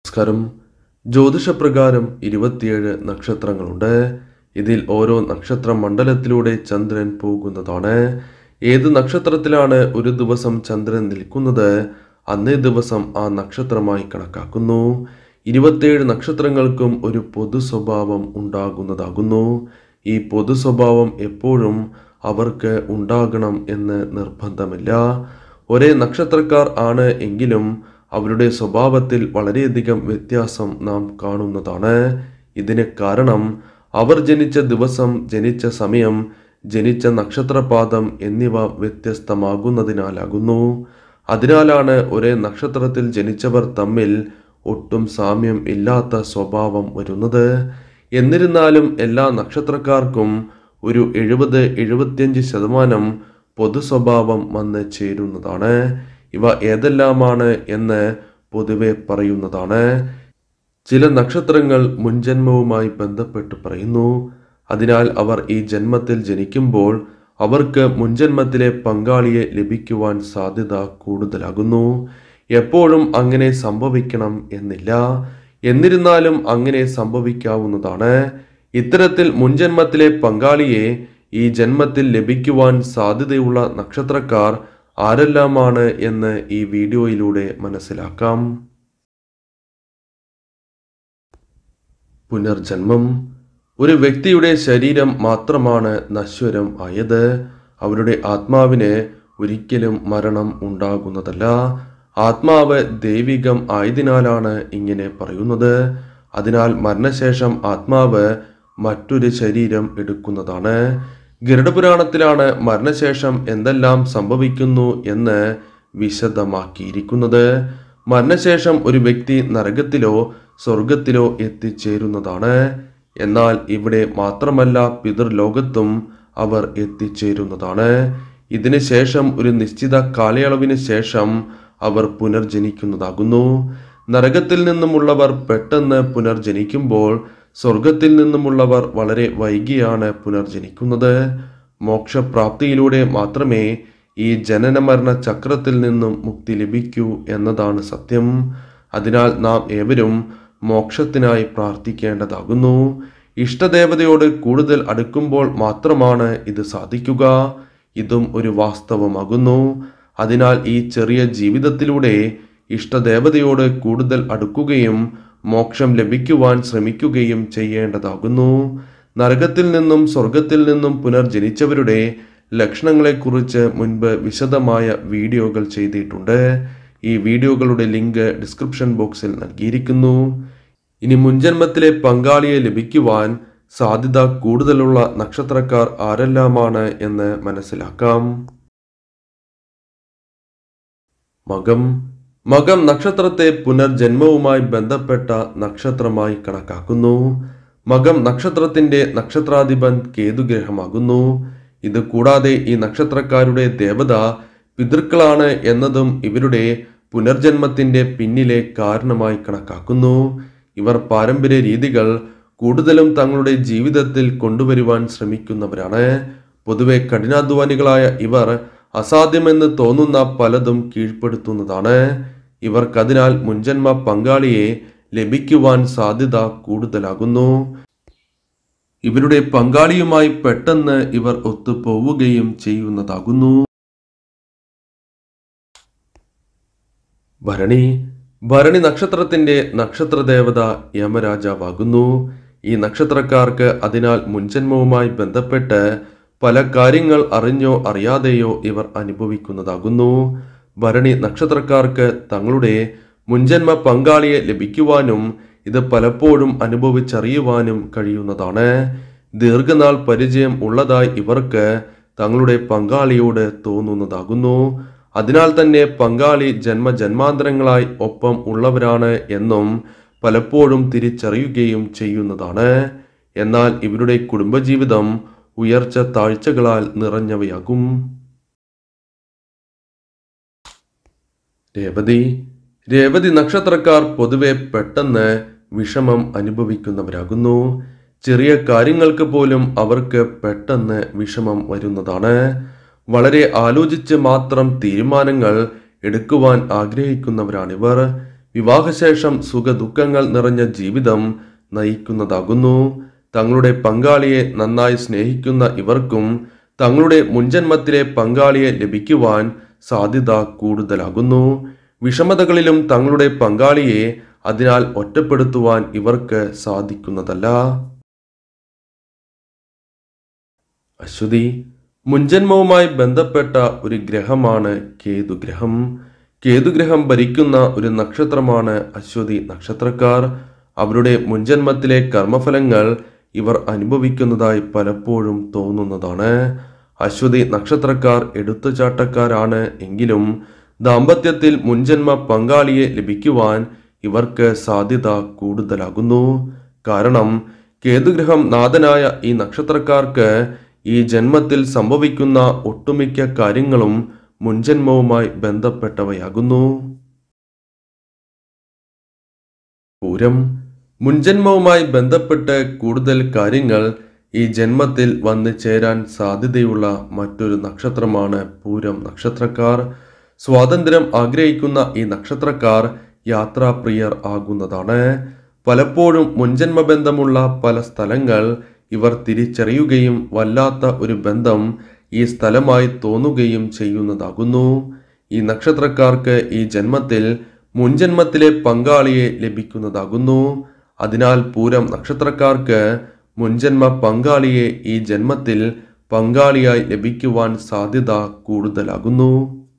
നമസ്കാരം ജ്യോതിഷപ്രകാരം ഇരുപത്തിയേഴ് നക്ഷത്രങ്ങളുണ്ട് ഇതിൽ ഓരോ നക്ഷത്ര മണ്ഡലത്തിലൂടെ ചന്ദ്രൻ പോകുന്നതാണ് ഏത് നക്ഷത്രത്തിലാണ് ഒരു ദിവസം ചന്ദ്രൻ നിൽക്കുന്നത് അന്നേ ദിവസം ആ നക്ഷത്രമായി കണക്കാക്കുന്നു ഇരുപത്തിയേഴ് നക്ഷത്രങ്ങൾക്കും ഒരു പൊതു സ്വഭാവം ഉണ്ടാകുന്നതാകുന്നു ഈ പൊതു സ്വഭാവം എപ്പോഴും അവർക്ക് ഉണ്ടാകണം എന്ന് നിർബന്ധമില്ല ഒരേ നക്ഷത്രക്കാർ ആണ് എങ്കിലും അവരുടെ സ്വഭാവത്തിൽ വളരെയധികം വ്യത്യാസം നാം കാണുന്നതാണ് ഇതിന് കാരണം അവർ ജനിച്ച ദിവസം ജനിച്ച സമയം ജനിച്ച നക്ഷത്രപാദം എന്നിവ വ്യത്യസ്തമാകുന്നതിനാലാകുന്നു അതിനാലാണ് ഒരേ നക്ഷത്രത്തിൽ ജനിച്ചവർ തമ്മിൽ ഒട്ടും സാമ്യം ഇല്ലാത്ത സ്വഭാവം വരുന്നത് എന്നിരുന്നാലും എല്ലാ നക്ഷത്രക്കാർക്കും ഒരു എഴുപത് എഴുപത്തിയഞ്ച് ശതമാനം പൊതു സ്വഭാവം വന്ന് ചേരുന്നതാണ് ഇവ ഏതെല്ലാമാണ് എന്ന് പൊതുവെ പറയുന്നതാണ് ചില നക്ഷത്രങ്ങൾ മുൻജന്മവുമായി ബന്ധപ്പെട്ട് പറയുന്നു അതിനാൽ അവർ ഈ ജന്മത്തിൽ ജനിക്കുമ്പോൾ അവർക്ക് മുൻജന്മത്തിലെ പങ്കാളിയെ ലഭിക്കുവാൻ സാധ്യത കൂടുതലാകുന്നു എപ്പോഴും അങ്ങനെ സംഭവിക്കണം എന്നില്ല എന്നിരുന്നാലും അങ്ങനെ സംഭവിക്കാവുന്നതാണ് ഇത്തരത്തിൽ മുൻജന്മത്തിലെ പങ്കാളിയെ ഈ ജന്മത്തിൽ ലഭിക്കുവാൻ സാധ്യതയുള്ള നക്ഷത്രക്കാർ ആരെല്ലാമാണ് എന്ന് ഈ വീഡിയോയിലൂടെ മനസ്സിലാക്കാം പുനർജന്മം ഒരു വ്യക്തിയുടെ ശരീരം മാത്രമാണ് നശ്വരം ആയത് അവരുടെ ആത്മാവിന് ഒരിക്കലും മരണം ഉണ്ടാകുന്നതല്ല ആത്മാവ് ദൈവികം ആയതിനാലാണ് ഇങ്ങനെ പറയുന്നത് അതിനാൽ മരണശേഷം ആത്മാവ് മറ്റൊരു ശരീരം എടുക്കുന്നതാണ് ഗരുഡപുരാണത്തിലാണ് മരണശേഷം എന്തെല്ലാം സംഭവിക്കുന്നു എന്ന് വിശദമാക്കിയിരിക്കുന്നത് മരണശേഷം ഒരു വ്യക്തി നരകത്തിലോ സ്വർഗത്തിലോ എത്തിച്ചേരുന്നതാണ് എന്നാൽ ഇവിടെ മാത്രമല്ല പിതൃലോകത്തും അവർ എത്തിച്ചേരുന്നതാണ് ഇതിന് ശേഷം ഒരു നിശ്ചിത കാലയളവിന് ശേഷം അവർ പുനർജനിക്കുന്നതാകുന്നു നരകത്തിൽ നിന്നുമുള്ളവർ പെട്ടെന്ന് പുനർജനിക്കുമ്പോൾ സ്വർഗത്തിൽ നിന്നുമുള്ളവർ വളരെ വൈകിയാണ് പുനർജനിക്കുന്നത് മോക്ഷപ്രാപ്തിയിലൂടെ മാത്രമേ ഈ ജനന മരണ ചക്രത്തിൽ നിന്നും മുക്തി ലഭിക്കൂ എന്നതാണ് സത്യം അതിനാൽ നാം ഏവരും മോക്ഷത്തിനായി പ്രാർത്ഥിക്കേണ്ടതാകുന്നു ഇഷ്ടദേവതയോട് കൂടുതൽ അടുക്കുമ്പോൾ മാത്രമാണ് ഇത് സാധിക്കുക ഇതും ഒരു വാസ്തവമാകുന്നു അതിനാൽ ഈ ചെറിയ ജീവിതത്തിലൂടെ ഇഷ്ടദേവതയോട് കൂടുതൽ അടുക്കുകയും മോക്ഷം ലഭിക്കുവാൻ ശ്രമിക്കുകയും ചെയ്യേണ്ടതാകുന്നു നരകത്തിൽ നിന്നും സ്വർഗത്തിൽ നിന്നും പുനർജനിച്ചവരുടെ ലക്ഷണങ്ങളെക്കുറിച്ച് മുൻപ് വിശദമായ വീഡിയോകൾ ചെയ്തിട്ടുണ്ട് ഈ വീഡിയോകളുടെ ലിങ്ക് ഡിസ്ക്രിപ്ഷൻ ബോക്സിൽ നൽകിയിരിക്കുന്നു ഇനി മുൻജന്മത്തിലെ പങ്കാളിയെ ലഭിക്കുവാൻ സാധ്യത കൂടുതലുള്ള നക്ഷത്രക്കാർ ആരെല്ലാമാണ് എന്ന് മനസ്സിലാക്കാം മകം മകം നക്ഷത്രത്തെ പുനർജന്മവുമായി ബന്ധപ്പെട്ട നക്ഷത്രമായി കണക്കാക്കുന്നു മകം നക്ഷത്രത്തിന്റെ നക്ഷത്രാധിപൻ കേതുഗ്രഹമാകുന്നു ഇത് കൂടാതെ ഈ നക്ഷത്രക്കാരുടെ ദേവത പിതൃക്കളാണ് എന്നതും ഇവരുടെ പുനർജന്മത്തിന്റെ പിന്നിലെ കാരണമായി കണക്കാക്കുന്നു ഇവർ പാരമ്പര്യ രീതികൾ കൂടുതലും തങ്ങളുടെ ജീവിതത്തിൽ കൊണ്ടുവരുവാൻ ശ്രമിക്കുന്നവരാണ് പൊതുവെ കഠിനാധ്വാനികളായ ഇവർ അസാധ്യമെന്ന് തോന്നുന്ന പലതും കീഴ്പ്പെടുത്തുന്നതാണ് ഇവർക്കതിനാൽ മുൻജന്മ പങ്കാളിയെ ലഭിക്കുവാൻ സാധ്യത കൂടുതലാകുന്നു ഇവരുടെ പങ്കാളിയുമായി പെട്ടെന്ന് ഇവർ ഒത്തുപോവുകയും ചെയ്യുന്നതാകുന്നു ഭരണി ഭരണി നക്ഷത്രത്തിന്റെ നക്ഷത്രദേവത യമരാജാവാകുന്നു ഈ നക്ഷത്രക്കാർക്ക് അതിനാൽ മുൻജന്മവുമായി ബന്ധപ്പെട്ട് പല കാര്യങ്ങൾ അറിഞ്ഞോ അറിയാതെയോ ഇവർ അനുഭവിക്കുന്നതാകുന്നു ഭരണി നക്ഷത്രക്കാർക്ക് തങ്ങളുടെ മുൻജന്മ പങ്കാളിയെ ലഭിക്കുവാനും ഇത് പലപ്പോഴും അനുഭവിച്ചറിയുവാനും കഴിയുന്നതാണ് ദീർഘനാൾ പരിചയം ഉള്ളതായി ഇവർക്ക് തങ്ങളുടെ പങ്കാളിയോട് തോന്നുന്നതാകുന്നു അതിനാൽ തന്നെ പങ്കാളി ജന്മജന്മാന്തരങ്ങളായി ഒപ്പം ഉള്ളവരാണ് എന്നും പലപ്പോഴും തിരിച്ചറിയുകയും ചെയ്യുന്നതാണ് എന്നാൽ ഇവരുടെ കുടുംബജീവിതം ഉയർച്ച താഴ്ചകളാൽ നിറഞ്ഞവയാകും രേവതി രേവതി നക്ഷത്രക്കാർ പൊതുവെ പെട്ടെന്ന് വിഷമം അനുഭവിക്കുന്നവരാകുന്നു ചെറിയ കാര്യങ്ങൾക്ക് പോലും അവർക്ക് പെട്ടെന്ന് വിഷമം വരുന്നതാണ് വളരെ ആലോചിച്ച് മാത്രം തീരുമാനങ്ങൾ എടുക്കുവാൻ ആഗ്രഹിക്കുന്നവരാണിവർ വിവാഹശേഷം സുഖദുഃഖങ്ങൾ നിറഞ്ഞ ജീവിതം നയിക്കുന്നതാകുന്നു തങ്ങളുടെ പങ്കാളിയെ നന്നായി സ്നേഹിക്കുന്ന ഇവർക്കും തങ്ങളുടെ മുൻജന്മത്തിലെ പങ്കാളിയെ ലഭിക്കുവാൻ സാധ്യത കൂടുതലാകുന്നു വിഷമതകളിലും തങ്ങളുടെ പങ്കാളിയെ അതിനാൽ ഒറ്റപ്പെടുത്തുവാൻ ഇവർക്ക് സാധിക്കുന്നതല്ല അശ്വതി മുൻജന്മവുമായി ബന്ധപ്പെട്ട ഒരു ഗ്രഹമാണ് കേതുഗ്രഹം കേതുഗ്രഹം ഭരിക്കുന്ന ഒരു നക്ഷത്രമാണ് അശ്വതി നക്ഷത്രക്കാർ അവരുടെ മുൻജന്മത്തിലെ കർമ്മഫലങ്ങൾ ഇവർ അനുഭവിക്കുന്നതായി പലപ്പോഴും തോന്നുന്നതാണ് അശ്വതി നക്ഷത്രക്കാർ എടുത്തുചാട്ടക്കാരാണ് എങ്കിലും ദാമ്പത്യത്തിൽ മുൻജന്മ പങ്കാളിയെ ലഭിക്കുവാൻ ഇവർക്ക് സാധ്യത കൂടുതലാകുന്നു കാരണം കേതുഗ്രഹം നാഥനായ ഈ നക്ഷത്രക്കാർക്ക് ഈ ജന്മത്തിൽ സംഭവിക്കുന്ന ഒട്ടുമിക്ക കാര്യങ്ങളും മുൻജന്മവുമായി ബന്ധപ്പെട്ടവയാകുന്നു പൂരം മുൻജന്മവുമായി ബന്ധപ്പെട്ട് കൂടുതൽ കാര്യങ്ങൾ ഈ ജന്മത്തിൽ വന്നു ചേരാൻ സാധ്യതയുള്ള മറ്റൊരു നക്ഷത്രമാണ് പൂരം നക്ഷത്രക്കാർ സ്വാതന്ത്ര്യം ആഗ്രഹിക്കുന്ന ഈ നക്ഷത്രക്കാർ യാത്രാപ്രിയർ ആകുന്നതാണ് പലപ്പോഴും മുൻജന്മ ബന്ധമുള്ള പല സ്ഥലങ്ങൾ ഇവർ തിരിച്ചറിയുകയും വല്ലാത്ത ഒരു ബന്ധം ഈ സ്ഥലമായി തോന്നുകയും ചെയ്യുന്നതാകുന്നു ഈ നക്ഷത്രക്കാർക്ക് ഈ ജന്മത്തിൽ മുൻജന്മത്തിലെ പങ്കാളിയെ ലഭിക്കുന്നതാകുന്നു അതിനാൽ പൂരം നക്ഷത്രക്കാർക്ക് മുൻജന്മ പങ്കാളിയെ ഈ ജന്മത്തിൽ പങ്കാളിയായി ലഭിക്കുവാൻ സാധ്യത കൂടുതലാകുന്നു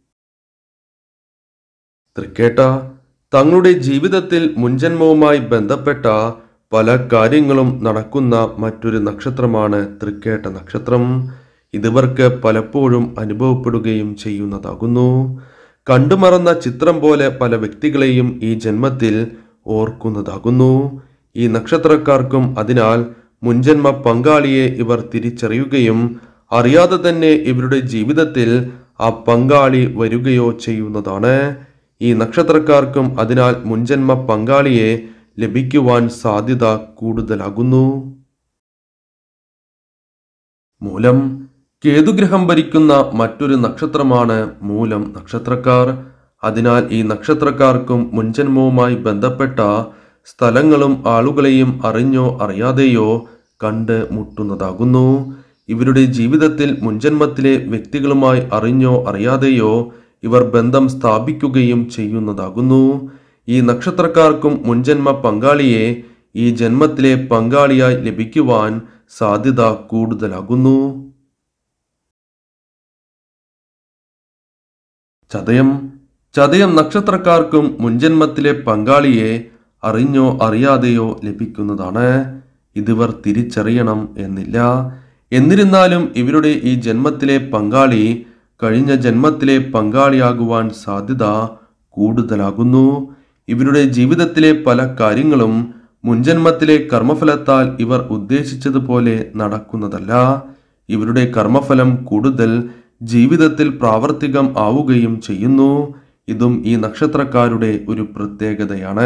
തൃക്കേട്ട തങ്ങളുടെ ജീവിതത്തിൽ മുൻജന്മവുമായി ബന്ധപ്പെട്ട പല കാര്യങ്ങളും നടക്കുന്ന മറ്റൊരു നക്ഷത്രമാണ് തൃക്കേട്ട നക്ഷത്രം ഇതിവർക്ക് പലപ്പോഴും അനുഭവപ്പെടുകയും ചെയ്യുന്നതാകുന്നു കണ്ടുമറന്ന ചിത്രം പോലെ പല വ്യക്തികളെയും ഈ ജന്മത്തിൽ ഓർക്കുന്നതാകുന്നു ഈ നക്ഷത്രക്കാർക്കും അതിനാൽ മുൻജന്മ പങ്കാളിയെ ഇവർ തിരിച്ചറിയുകയും അറിയാതെ തന്നെ ഇവരുടെ ജീവിതത്തിൽ ആ പങ്കാളി വരികയോ ചെയ്യുന്നതാണ് ഈ നക്ഷത്രക്കാർക്കും അതിനാൽ മുൻജന്മ പങ്കാളിയെ ലഭിക്കുവാൻ സാധ്യത കൂടുതലാകുന്നു മൂലം കേതുഗ്രഹം ഭരിക്കുന്ന മറ്റൊരു നക്ഷത്രമാണ് മൂലം നക്ഷത്രക്കാർ അതിനാൽ ഈ നക്ഷത്രക്കാർക്കും മുൻജന്മവുമായി ബന്ധപ്പെട്ട സ്ഥലങ്ങളും ആളുകളെയും അറിഞ്ഞോ അറിയാതെയോ കണ്ട് മുട്ടുന്നതാകുന്നു ഇവരുടെ ജീവിതത്തിൽ മുൻജന്മത്തിലെ വ്യക്തികളുമായി അറിഞ്ഞോ അറിയാതെയോ ഇവർ ബന്ധം സ്ഥാപിക്കുകയും ചെയ്യുന്നതാകുന്നു ഈ നക്ഷത്രക്കാർക്കും മുൻജന്മ പങ്കാളിയെ ഈ ജന്മത്തിലെ പങ്കാളിയായി ലഭിക്കുവാൻ സാധ്യത കൂടുതലാകുന്നു ചതയം ചതയം നക്ഷത്രക്കാർക്കും മുൻജന്മത്തിലെ പങ്കാളിയെ അറിഞ്ഞോ അറിയാതെയോ ലഭിക്കുന്നതാണ് ഇതിവർ തിരിച്ചറിയണം എന്നില്ല എന്നിരുന്നാലും ഇവരുടെ ഈ ജന്മത്തിലെ പങ്കാളി കഴിഞ്ഞ ജന്മത്തിലെ പങ്കാളിയാകുവാൻ സാധ്യത കൂടുതലാകുന്നു ഇവരുടെ ജീവിതത്തിലെ പല കാര്യങ്ങളും മുൻജന്മത്തിലെ കർമ്മഫലത്താൽ ഇവർ ഉദ്ദേശിച്ചതുപോലെ നടക്കുന്നതല്ല ഇവരുടെ കർമ്മഫലം കൂടുതൽ ജീവിതത്തിൽ പ്രാവർത്തികം ആവുകയും ചെയ്യുന്നു ഇതും ഈ നക്ഷത്രക്കാരുടെ ഒരു പ്രത്യേകതയാണ്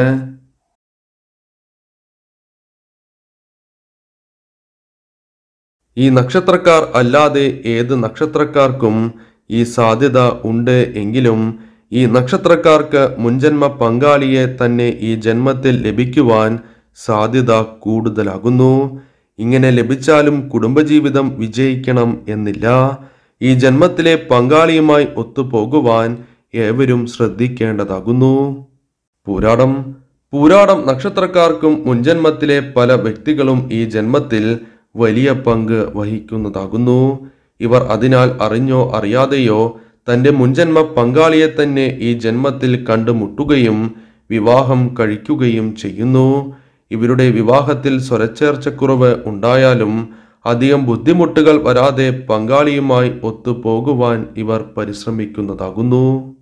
ഈ നക്ഷത്രക്കാർ അല്ലാതെ ഏത് നക്ഷത്രക്കാർക്കും ഈ സാധ്യത ഉണ്ട് എങ്കിലും ഈ നക്ഷത്രക്കാർക്ക് മുൻജന്മ പങ്കാളിയെ തന്നെ ഈ ജന്മത്തിൽ ലഭിക്കുവാൻ സാധ്യത കൂടുതലാകുന്നു ഇങ്ങനെ ലഭിച്ചാലും കുടുംബജീവിതം വിജയിക്കണം എന്നില്ല ഈ ജന്മത്തിലെ പങ്കാളിയുമായി ഒത്തുപോകുവാൻ ഏവരും ശ്രദ്ധിക്കേണ്ടതാകുന്നു പൂരാടം പൂരാടം നക്ഷത്രക്കാർക്കും മുൻജന്മത്തിലെ പല വ്യക്തികളും ഈ ജന്മത്തിൽ വലിയ പങ്ക് വഹിക്കുന്നതാകുന്നു ഇവർ അതിനാൽ അറിഞ്ഞോ അറിയാതെയോ തന്റെ മുൻജന്മ പങ്കാളിയെ തന്നെ ഈ ജന്മത്തിൽ കണ്ടുമുട്ടുകയും വിവാഹം കഴിക്കുകയും ചെയ്യുന്നു ഇവരുടെ വിവാഹത്തിൽ സ്വരച്ചേർച്ചക്കുറവ് ഉണ്ടായാലും അധികം ബുദ്ധിമുട്ടുകൾ വരാതെ പങ്കാളിയുമായി ഒത്തുപോകുവാൻ ഇവർ പരിശ്രമിക്കുന്നതാകുന്നു